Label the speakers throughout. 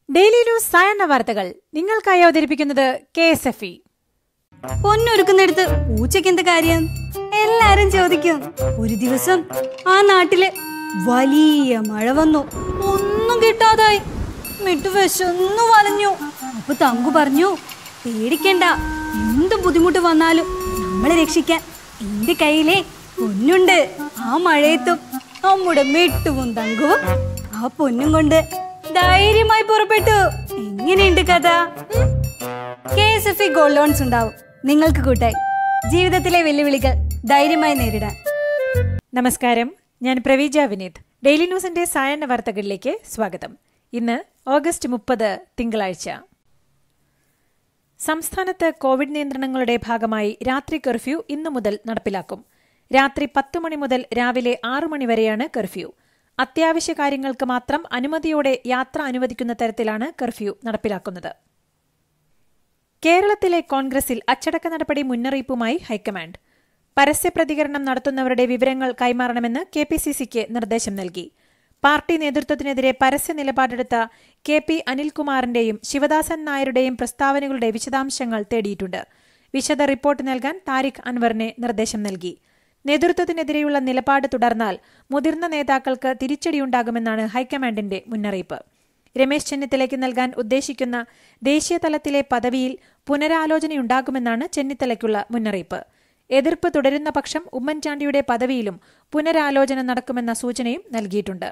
Speaker 1: daily news സായന്ന വാർത്തകൾ നിങ്ങൾക്കായി അവതരിപ്പിക്കുന്നത് കെ എസ് എഫ് ഇ
Speaker 2: പൊന്നൊരുക്കുന്നിടത്ത് പൂച്ചയ്ക്ക് എന്ത് കാര്യം എല്ലാരും ചോദിക്കും ഒരു ദിവസം ആ നാട്ടില് വലിയ മഴ വന്നു ഒന്നും കിട്ടാതായി മിട്ടു വിശന്നു വലഞ്ഞു അപ്പൊ തങ്കു പറഞ്ഞു പേടിക്കണ്ട എന്ത് ബുദ്ധിമുട്ട് വന്നാലും നമ്മളെ രക്ഷിക്കാൻ എന്റെ കയ്യിലെ പൊന്നുണ്ട് ആ മഴയത്തും നമ്മുടെ മിട്ടുവും തങ്കുവും ആ പൊന്നും കൊണ്ട് ധൈര്യമായി പുറപ്പെട്ടു എങ്ങനെയുണ്ട് കഥ K S F E gold loans ഉണ്ടാവും നിങ്ങൾക്ക് കൂട്ടായി ജീവിതത്തിലെ വെല്ലുവിളികൾ ധൈര്യമായി നേരിടാൻ
Speaker 1: നമസ്കാരം ഞാൻ പ്രവീജ വിനീത് ഡെയിലി ന്യൂസിന്റെ സായന്ന വാർത്തകളിലേക്ക് സ്വാഗതം ഇന്ന് ഓഗസ്റ്റ് മുപ്പത് തിങ്കളാഴ്ച സംസ്ഥാനത്ത് കോവിഡ് നിയന്ത്രണങ്ങളുടെ ഭാഗമായി രാത്രി കർഫ്യൂ ഇന്നു മുതൽ നടപ്പിലാക്കും രാത്രി പത്ത് മണി മുതൽ രാവിലെ ആറു മണി വരെയാണ് കർഫ്യൂ അത്യാവശ്യ കാര്യങ്ങൾക്ക് മാത്രം അനുമതിയോടെ യാത്ര അനുവദിക്കുന്ന തരത്തിലാണ് കർഫ്യൂ നടപ്പിലാക്കുന്നത് കേരളത്തിലെ കോൺഗ്രസിൽ അച്ചടക്ക നടപടി മുന്നറിയിപ്പുമായി ഹൈക്കമാൻഡ് പരസ്യ പ്രതികരണം നടത്തുന്നവരുടെ വിവരങ്ങൾ കൈമാറണമെന്ന് കെ പി സി സിക്ക് നിർദ്ദേശം നൽകി പാർട്ടി നേതൃത്വത്തിനെതിരെ പരസ്യ നിലപാടെടുത്ത കെ പി അനിൽകുമാറിന്റെയും ശിവദാസൻ നായരുടെയും പ്രസ്താവനകളുടെ വിശദാംശങ്ങൾ തേടിയിട്ടുണ്ട് വിശദ റിപ്പോർട്ട് നൽകാൻ താരിഖ് അൻവറിനെ നിർദ്ദേശം നൽകി നേതൃത്വത്തിനെതിരെയുള്ള നിലപാട് തുടർന്നാൽ മുതിർന്ന നേതാക്കൾക്ക് തിരിച്ചടിയുണ്ടാകുമെന്നാണ് ഹൈക്കമാൻഡിന്റെ മുന്നറിയിപ്പ് രമേശ് ചെന്നിത്തലയ്ക്ക് നൽകാൻ ഉദ്ദേശിക്കുന്ന ദേശീയതലത്തിലെ പദവിയിൽ പുനരാലോചനയുണ്ടാകുമെന്നാണ് ചെന്നിത്തലയ്ക്കുള്ള മുന്നറിയിപ്പ് എതിർപ്പ് തുടരുന്ന പക്ഷം ഉമ്മൻചാണ്ടിയുടെ പദവിയിലും പുനരാലോചന നടക്കുമെന്ന സൂചനയും നൽകിയിട്ടുണ്ട്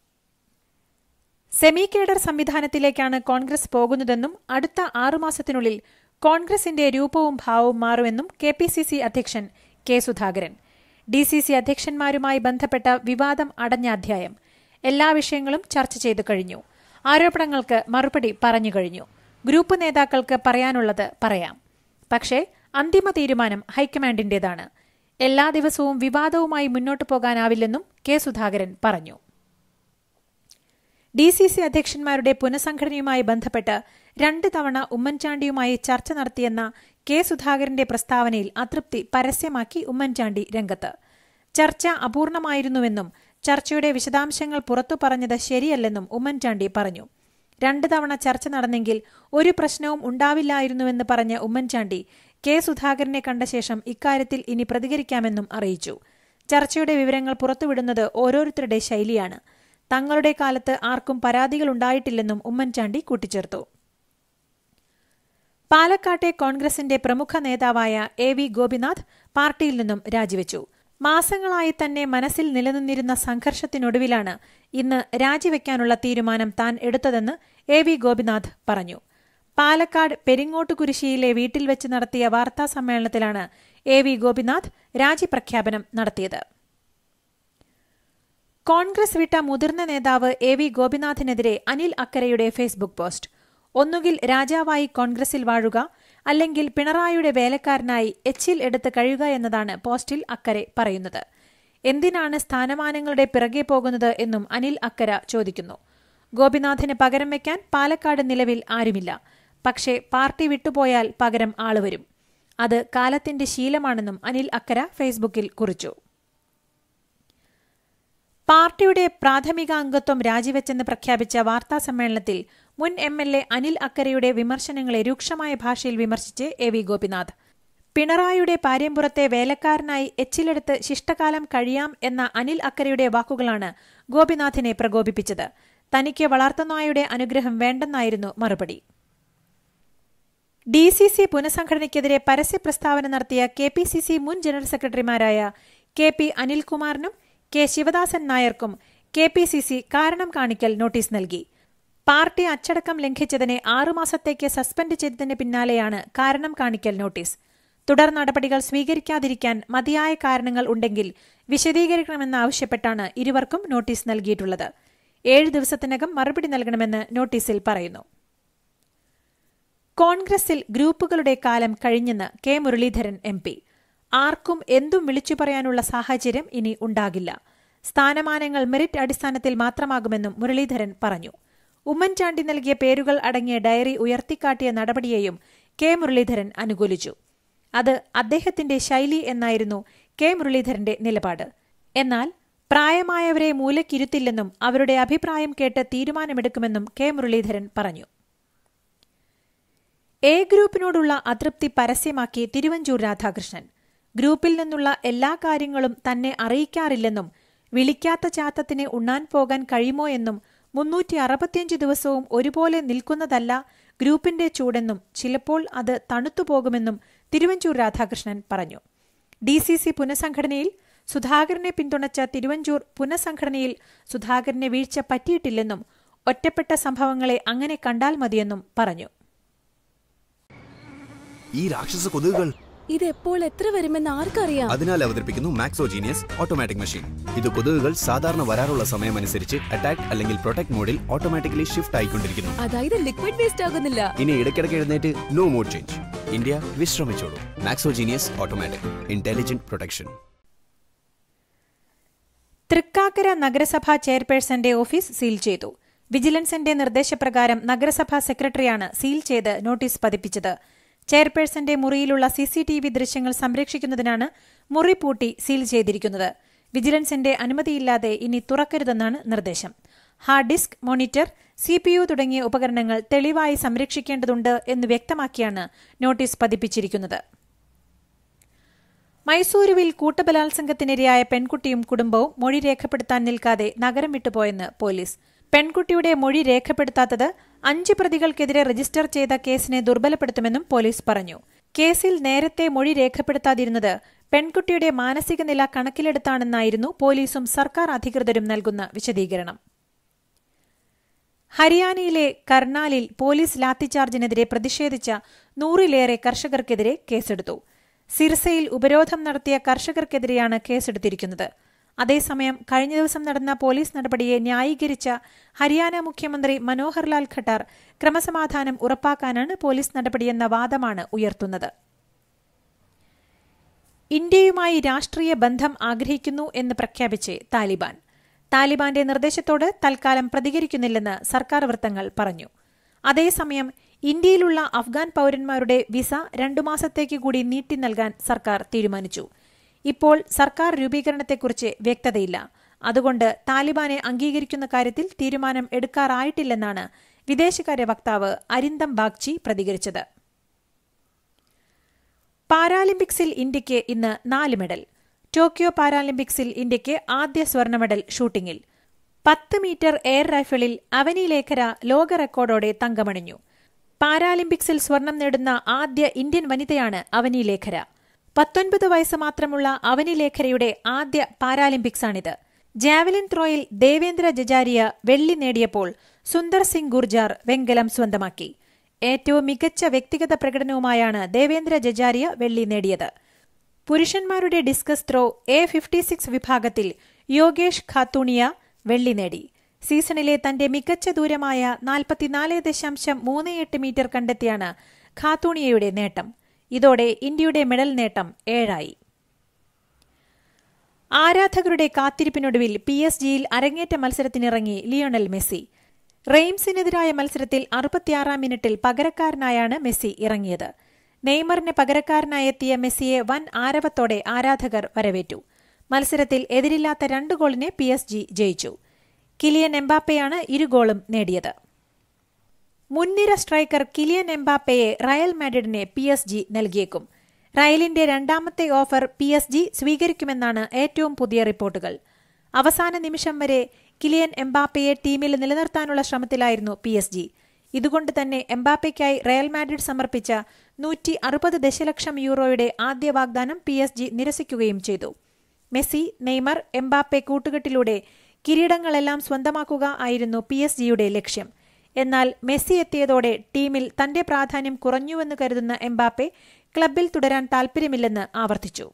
Speaker 1: സെമി കേഡർ സംവിധാനത്തിലേക്കാണ് കോൺഗ്രസ് പോകുന്നതെന്നും അടുത്ത ആറുമാസത്തിനുള്ളിൽ കോൺഗ്രസിന്റെ രൂപവും ഭാവവും മാറുമെന്നും കെ പി സി സി അധ്യക്ഷൻ K Sudhakaran D C C അധ്യക്ഷന്മാരുമായി ബന്ധപ്പെട്ട വിവാദം അടഞ്ഞ അധ്യായം എല്ലാ വിഷയങ്ങളും ചർച്ച ചെയ്തു കഴിഞ്ഞു ആരോപണങ്ങൾക്ക് മറുപടി പറഞ്ഞു കഴിഞ്ഞു ഗ്രൂപ്പ് നേതാക്കൾക്ക് പറയാനുള്ളത് പറയാം പക്ഷേ അന്തിമ തീരുമാനം ഹൈക്കമാൻഡിന്റേതാണ് എല്ലാ ദിവസവും വിവാദവുമായി മുന്നോട്ടു പോകാനാവില്ലെന്നും കെ സുധാകരൻ പറഞ്ഞു ഡി സി സി അധ്യക്ഷന്മാരുടെ പുനഃസംഘടനയുമായി ബന്ധപ്പെട്ട് രണ്ട് തവണ ഉമ്മൻചാണ്ടിയുമായി ചർച്ച നടത്തിയെന്ന കെ സുധാകരന്റെ പ്രസ്താവനയിൽ അതൃപ്തി പരസ്യമാക്കി ഉമ്മൻചാണ്ടി രംഗത്ത് ചർച്ച അപൂർണമായിരുന്നുവെന്നും ചർച്ചയുടെ വിശദാംശങ്ങൾ പുറത്തു പറഞ്ഞത് ശരിയല്ലെന്നും ഉമ്മൻചാണ്ടി പറഞ്ഞു രണ്ട് തവണ ചർച്ച നടന്നെങ്കിൽ ഒരു പ്രശ്നവും ഉണ്ടാവില്ലായിരുന്നുവെന്ന് പറഞ്ഞ ഉമ്മൻചാണ്ടി കെ സുധാകരനെ കണ്ട ശേഷം ഇക്കാര്യത്തിൽ ഇനി പ്രതികരിക്കാമെന്നും അറിയിച്ചു ചർച്ചയുടെ വിവരങ്ങൾ പുറത്തുവിടുന്നത് ഓരോരുത്തരുടെ ശൈലിയാണ് തങ്ങളുടെ കാലത്ത് ആർക്കും പരാതികളുണ്ടായിട്ടില്ലെന്നും ഉമ്മൻചാണ്ടി കൂട്ടിച്ചേർത്തു പാലക്കാട്ടെ കോൺഗ്രസിന്റെ പ്രമുഖ നേതാവായ എ വി ഗോപിനാഥ് പാർട്ടിയിൽ നിന്നും രാജിവെച്ചു മാസങ്ങളായി തന്നെ മനസ്സിൽ നിലനിന്നിരുന്ന സംഘർഷത്തിനൊടുവിലാണ് ഇന്ന് രാജിവെക്കാനുള്ള തീരുമാനം താൻ എടുത്തതെന്ന് എ വി ഗോപിനാഥ് പറഞ്ഞു പാലക്കാട് പെരിങ്ങോട്ടുകുരിശിയിലെ വീട്ടിൽ വെച്ച് നടത്തിയ വാർത്താ സമ്മേളനത്തിലാണ് എ വി ഗോപിനാഥ് രാജിപ്രഖ്യാപനം നടത്തിയത് കോൺഗ്രസ് വിട്ട മുതിർന്ന നേതാവ് എ വി ഗോപിനാഥിനെതിരെ അനിൽ അക്കരയുടെ ഫേസ്ബുക്ക് പോസ്റ്റ് ഒന്നുകിൽ രാജാവായി കോൺഗ്രസിൽ വാഴുക അല്ലെങ്കിൽ പിണറായിയുടെ വേലക്കാരനായി എച്ചിൽ എടുത്ത് കഴിയുക എന്നതാണ് പോസ്റ്റിൽ അക്കരെ പറയുന്നത് എന്തിനാണ് സ്ഥാനമാനങ്ങളുടെ പിറകെ പോകുന്നത് എന്നും അനിൽ അക്കര ചോദിക്കുന്നു ഗോപിനാഥിന് പകരം വയ്ക്കാൻ പാലക്കാട് നിലവിൽ ആരുമില്ല പക്ഷേ പാർട്ടി വിട്ടുപോയാൽ പകരം ആളുവരും അത് കാലത്തിന്റെ ശീലമാണെന്നും അനിൽ അക്കര ഫേസ്ബുക്കിൽ കുറിച്ചു പാർട്ടിയുടെ പ്രാഥമിക അംഗത്വം രാജിവെച്ചെന്ന് പ്രഖ്യാപിച്ച വാർത്താ സമ്മേളനത്തിൽ മുൻ എം എൽ എ അനിൽ അക്കരയുടെ വിമർശനങ്ങളെ രൂക്ഷമായ ഭാഷയിൽ വിമർശിച്ച് എ വി ഗോപിനാഥ് പിണറായിയുടെ പാര്യമ്പുറത്തെ വേലക്കാരനായി എച്ചിലെടുത്ത് ശിഷ്ടകാലം കഴിയാം എന്ന അനിൽ അക്കരയുടെ വാക്കുകളാണ് ഗോപിനാഥിനെ പ്രകോപിപ്പിച്ചത് തനിക്ക് വളർത്തുനായുടെ അനുഗ്രഹം വേണ്ടെന്നായിരുന്നു മറുപടി ഡി സി സി പുനഃസംഘടനയ്ക്കെതിരെ പരസ്യ പ്രസ്താവന നടത്തിയ കെ പി സി സി മുൻ ജനറൽ സെക്രട്ടറിമാരായ കെ പി അനിൽകുമാറിനും കെ ശിവദാസൻ നായർക്കും കെ പി സി സി കാരണം കാണിക്കൽ നോട്ടീസ് നൽകി പാർട്ടി അച്ചടക്കം ലംഘിച്ചതിനെ ആറുമാസത്തേക്ക് സസ്പെൻഡ് ചെയ്തതിന് പിന്നാലെയാണ് കാരണം കാണിക്കൽ നോട്ടീസ് തുടർ നടപടികൾ സ്വീകരിക്കാതിരിക്കാൻ മതിയായ കാരണങ്ങൾ ഉണ്ടെങ്കിൽ വിശദീകരിക്കണമെന്നാവശ്യപ്പെട്ടാണ് ഇരുവർക്കും നോട്ടീസ് നൽകിയിട്ടുള്ളത് ഏഴ് ദിവസത്തിനകം മറുപടി നൽകണമെന്ന് നോട്ടീസിൽ പറയുന്നു കോൺഗ്രസിൽ ഗ്രൂപ്പുകളുടെ കാലം കഴിഞ്ഞെന്ന് കെ മുരളീധരൻ എം പി ആർക്കും എന്തും വിളിച്ചു പറയാനുള്ള സാഹചര്യം ഇനി ഉണ്ടാകില്ല സ്ഥാനമാനങ്ങൾ മെറിറ്റ് അടിസ്ഥാനത്തിൽ മാത്രമാകുമെന്നും മുരളീധരൻ പറഞ്ഞു ഉമ്മൻചാണ്ടി നൽകിയ പേരുകൾ അടങ്ങിയ ഡയറി ഉയർത്തിക്കാട്ടിയ നടപടിയെയും കെ മുരളീധരൻ അനുകൂലിച്ചു അത് അദ്ദേഹത്തിന്റെ ശൈലി എന്നായിരുന്നു കെ മുരളീധരന്റെ നിലപാട് എന്നാൽ പ്രായമായവരെ മൂലക്കിരുത്തില്ലെന്നും അവരുടെ അഭിപ്രായം കേട്ട് തീരുമാനമെടുക്കുമെന്നും കെ മുരളീധരൻ പറഞ്ഞു എ ഗ്രൂപ്പിനോടുള്ള അതൃപ്തി പരസ്യമാക്കി തിരുവഞ്ചൂർ രാധാകൃഷ്ണൻ ഗ്രൂപ്പിൽ നിന്നുള്ള എല്ലാ കാര്യങ്ങളും തന്നെ അറിയിക്കാറില്ലെന്നും വിളിക്കാത്ത ചാത്തത്തിന് ഉണ്ണാൻ പോകാൻ കഴിയുമോ എന്നും മുന്നൂറ്റി അറുപത്തിയഞ്ച് ദിവസവും ഒരുപോലെ നിൽക്കുന്നതല്ല ഗ്രൂപ്പിന്റെ ചൂടെന്നും ചിലപ്പോൾ അത് തണുത്തുപോകുമെന്നും തിരുവഞ്ചൂർ രാധാകൃഷ്ണൻ പറഞ്ഞു ഡി സി സി പുനഃസംഘടനയിൽ സുധാകരനെ പിന്തുണച്ച തിരുവഞ്ചൂർ പുനഃസംഘടനയിൽ സുധാകരനെ വീഴ്ച പറ്റിയിട്ടില്ലെന്നും ഒറ്റപ്പെട്ട സംഭവങ്ങളെ അങ്ങനെ കണ്ടാൽ മതിയെന്നും പറഞ്ഞു
Speaker 3: ഈ രാക്ഷസ കൊതുകുകൾ
Speaker 4: ഇത് എപ്പോൾ എത്ര വരുമെന്ന് ആർക്കറിയാം
Speaker 3: അതിനാൽ അവതരിപ്പിക്കുന്നു മാക്സോജീനിയസ് ഓട്ടോമാറ്റിക് മെഷീൻ ഇത് കൊതുകുകൾ സാധാരണ വരാറുള്ള സമയമനുസരിച്ച് അറ്റാക്ക് അല്ലെങ്കിൽ പ്രൊട്ടക്ട് മോഡിൽ ഓട്ടോമാറ്റിക്കലി ഷിഫ്റ്റ് ആയിക്കൊണ്ടിരിക്കുന്നു
Speaker 4: അതായത് ലിക്വിഡ് വേസ്റ്റ് ആകുന്നില്ല
Speaker 3: ഇനി ഇടയ്ക്കിടയ്ക്ക് എഴുന്നേറ്റ് നോ മോഡ് ചേഞ്ച് ഇന്ത്യ വിശ്രമിച്ചോളൂ Maxo Genius automatic intelligent protection
Speaker 1: Thrikkakara നഗരസഭാ ചെയർപേഴ്സന്റെ ഓഫീസ് സീൽ ചെയ്തു വിജിലൻസിന്റെ നിർദ്ദേശപ്രകാരം നഗരസഭാ സെക്രട്ടറിയാണ് സീൽ ചെയ്ത് നോട്ടീസ് പതിപ്പിച്ചത് ചെയർപേഴ്സന്റെ മുറിയിലുള്ള സിസിടിവി ദൃശ്യങ്ങൾ സംരക്ഷിക്കുന്നതിനാണ് മുറി പൂട്ടി സീൽ ചെയ്തിരിക്കുന്നത് വിജിലൻസിന്റെ അനുമതിയില്ലാതെ ഇനി തുറക്കരുതെന്നാണ് നിർദ്ദേശം ഹാർഡ് ഡിസ്ക് മോണിറ്റർ സിപിയു തുടങ്ങിയ ഉപകരണങ്ങൾ തെളിവായി സംരക്ഷിക്കേണ്ടതുണ്ട് എന്ന് വ്യക്തമാക്കിയാണ് നോട്ടീസ് പതിപ്പിച്ചിരിക്കുന്നത് മൈസൂരുവിൽ കൂട്ടബലാത്സംഗത്തിനിരയായ പെൺകുട്ടിയും കുടുംബവും മൊഴി രേഖപ്പെടുത്താൻ നിൽക്കാതെ നഗരം വിട്ടുപോയെന്ന് പോലീസ് പെൺകുട്ടിയുടെ മൊഴി രേഖപ്പെടുത്താത്തത് അഞ്ച് പ്രതികൾക്കെതിരെ രജിസ്റ്റർ ചെയ്ത കേസിനെ ദുർബലപ്പെടുത്തുമെന്നും പോലീസ് പറഞ്ഞു കേസിൽ നേരത്തെ മൊഴി രേഖപ്പെടുത്താതിരുന്നത് പെൺകുട്ടിയുടെ മാനസിക നില കണക്കിലെടുത്താണെന്നായിരുന്നു പോലീസും സർക്കാർ അധികൃതരും നൽകുന്ന വിശദീകരണം ഹരിയാനയിലെ കർണാലിൽ പോലീസ് ലാത്തിചാർജിനെതിരെ പ്രതിഷേധിച്ച നൂറിലേറെ കർഷകർക്കെതിരെ കേസെടുത്തു സിർസയിൽ ഉപരോധം നടത്തിയ കർഷകർക്കെതിരെയാണ് കേസെടുത്തിരിക്കുന്നത് അതേസമയം കഴിഞ്ഞ ദിവസം നടന്ന പോലീസ് നടപടിയെ ന്യായീകരിച്ച ഹരിയാന മുഖ്യമന്ത്രി മനോഹർ ലാൽ ഖട്ടാർ ക്രമസമാധാനം ഉറപ്പാക്കാനാണ് പോലീസ് നടപടിയെന്ന വാദമാണ് ഉയർത്തുന്നത് ഇന്ത്യയുമായി രാഷ്ട്രീയ ബന്ധം ആഗ്രഹിക്കുന്നു എന്ന് പ്രഖ്യാപിച്ച് താലിബാൻ താലിബാന്റെ നിർദ്ദേശത്തോട് തൽക്കാലം പ്രതികരിക്കുന്നില്ലെന്ന് സർക്കാർ വൃത്തങ്ങൾ പറഞ്ഞു അതേസമയം ഇന്ത്യയിലുള്ള അഫ്ഗാൻ പൌരന്മാരുടെ വിസ രണ്ടു മാസത്തേക്ക് കൂടി നീട്ടി നൽകാൻ സർക്കാർ തീരുമാനിച്ചു ഇപ്പോൾ സർക്കാർ രൂപീകരണത്തെക്കുറിച്ച് വ്യക്തതയില്ല അതുകൊണ്ട് താലിബാനെ അംഗീകരിക്കുന്ന കാര്യത്തിൽ തീരുമാനം എടുക്കാറായിട്ടില്ലെന്നാണ് വിദേശകാര്യ വക്താവ് അരിന്ദം ബാഗ്ചി പ്രതികരിച്ചത് പാരാലിമ്പിക്സിൽ ഇന്ത്യയ്ക്ക് ഇന്ന് നാല് മെഡൽ ടോക്കിയോ പാരാലിമ്പിക്സിൽ ഇന്ത്യയ്ക്ക് ആദ്യ സ്വർണ്ണ മെഡൽ ഷൂട്ടിംഗിൽ പത്ത് മീറ്റർ എയർ റൈഫിളിൽ അവനി ലേഖര ലോക റെക്കോർഡോടെ തങ്കമണിഞ്ഞു പാരാലിമ്പിക്സിൽ സ്വർണം നേടുന്ന ആദ്യ ഇന്ത്യൻ വനിതയാണ് അവനി ലേഖര പത്തൊൻപത് വയസ്സ് മാത്രമുള്ള അവനി ലേഖരയുടെ ആദ്യ പാരാലിമ്പിക്സാണിത് ജാവലിൻ ത്രോയിൽ ദേവേന്ദ്ര ജജാരിയ വെള്ളി നേടിയപ്പോൾ സുന്ദർ സിംഗ് ഗുർജാർ വെങ്കലം സ്വന്തമാക്കി ഏറ്റവും മികച്ച വ്യക്തിഗത പ്രകടനവുമായാണ് ദേവേന്ദ്ര ജജാരിയ വെള്ളി നേടിയത് പുരുഷന്മാരുടെ discus throw A fifty six വിഭാഗത്തിൽ യോഗേഷ് ഖാത്തൂണിയ വെള്ളി നേടി സീസണിലെ തന്റെ മികച്ച ദൂരമായ നാൽപ്പത്തിനാല് ദശാംശം മൂന്ന് എട്ട് മീറ്റർ കണ്ടെത്തിയാണ് ഖാത്തൂണിയയുടെ നേട്ടം ഇതോടെ ഇന്ത്യയുടെ മെഡൽ നേട്ടം ഏഴായി ആരാധകരുടെ കാത്തിരിപ്പിനൊടുവിൽ പി എസ് ജിയിൽ അരങ്ങേറ്റ മത്സരത്തിനിറങ്ങി ലിയോണൽ മെസ്സി റെയിംസിനെതിരായ മത്സരത്തിൽ അറുപത്തിയാറാം മിനിറ്റിൽ പകരക്കാരനായാണ് മെസ്സി ഇറങ്ങിയത് നെയ്മറിന് പകരക്കാരനായി എത്തിയ മെസ്സിയെ വൻ ആരവത്തോടെ ആരാധകർ വരവേറ്റു മത്സരത്തിൽ എതിരില്ലാത്ത രണ്ട് ഗോളിന് പി എസ് ജി ജയിച്ചു കിലിയൻ എംബാപ്പയാണ് ഇരു ഗോളും നേടിയത് മുൻനിര സ്ട്രൈക്കർ കിലിയൻ എംബാപ്പയെ റയൽ മാഡ്രിഡിനെ പി എസ് ജി നൽകിയേക്കും റയലിന്റെ രണ്ടാമത്തെ ഓഫർ പി എസ് ജി സ്വീകരിക്കുമെന്നാണ് ഏറ്റവും പുതിയ റിപ്പോർട്ടുകൾ അവസാന നിമിഷം വരെ കിലിയൻ എംബാപ്പയെ ടീമിൽ നിലനിർത്താനുള്ള ശ്രമത്തിലായിരുന്നു പി എസ് ജി ഇതുകൊണ്ട് തന്നെ എംബാപ്പയ്ക്കായി റയൽ മാഡ്രിഡ് സമർപ്പിച്ച നൂറ്റി അറുപത് ദശലക്ഷം യൂറോയുടെ ആദ്യ വാഗ്ദാനം പി എസ് ജി നിരസിക്കുകയും ചെയ്തു മെസ്സി നെയ്മർ എംബാപ്പെ കൂട്ടുകെട്ടിലൂടെ കിരീടങ്ങളെല്ലാം സ്വന്തമാക്കുക ആയിരുന്നു പി എസ് ജിയുടെ ലക്ഷ്യം എന്നാൽ മെസ്സി എത്തിയതോടെ ടീമിൽ തന്റെ പ്രാധാന്യം കുറഞ്ഞുവെന്ന് കരുതുന്ന എംബാപ്പെ ക്ലബിൽ തുടരാൻ താൽപര്യമില്ലെന്ന് ആവർത്തിച്ചു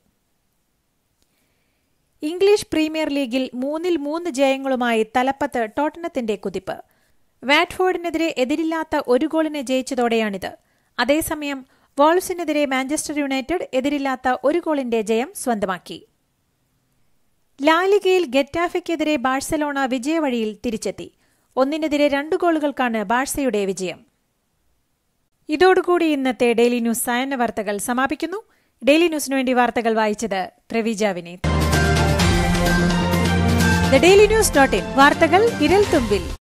Speaker 1: ഇംഗ്ലീഷ് പ്രീമിയർ ലീഗിൽ മൂന്നിൽ മൂന്ന് ജയങ്ങളുമായി തലപ്പത്ത് ടോട്ടനത്തിന്റെ കുതിപ്പ് വാറ്റ്ഫോർഡിനെതിരെ എതിരില്ലാത്ത ഒരു ഗോളിന് ജയിച്ചതോടെയാണിത് അതേസമയം വോൾസിനെതിരെ മാഞ്ചസ്റ്റർ യുണൈറ്റഡ് എതിരില്ലാത്ത ഒരു ഗോളിന്റെ ജയം സ്വന്തമാക്കി ലാലിഗയിൽ ഗെറ്റാഫയ്ക്കെതിരെ ബാഴ്സലോണ വിജയവഴിയിൽ തിരിച്ചെത്തി ഒന്നിനെതിരെ രണ്ട് ഗോളുകൾക്കാണ് ബാഴ്സയുടെ വിജയം ഇതോടുകൂടി ഇന്നത്തെ ഡെയിലി ന്യൂസ് സായന്ന വാർത്തകൾ സമാപിക്കുന്നു ഡെയിലി ന്യൂസിനു വേണ്ടി വാർത്തകൾ വായിച്ചത് Praveeja Vineeth the Daily News dot in വാർത്തകൾ വിരൽ തുമ്പിൽ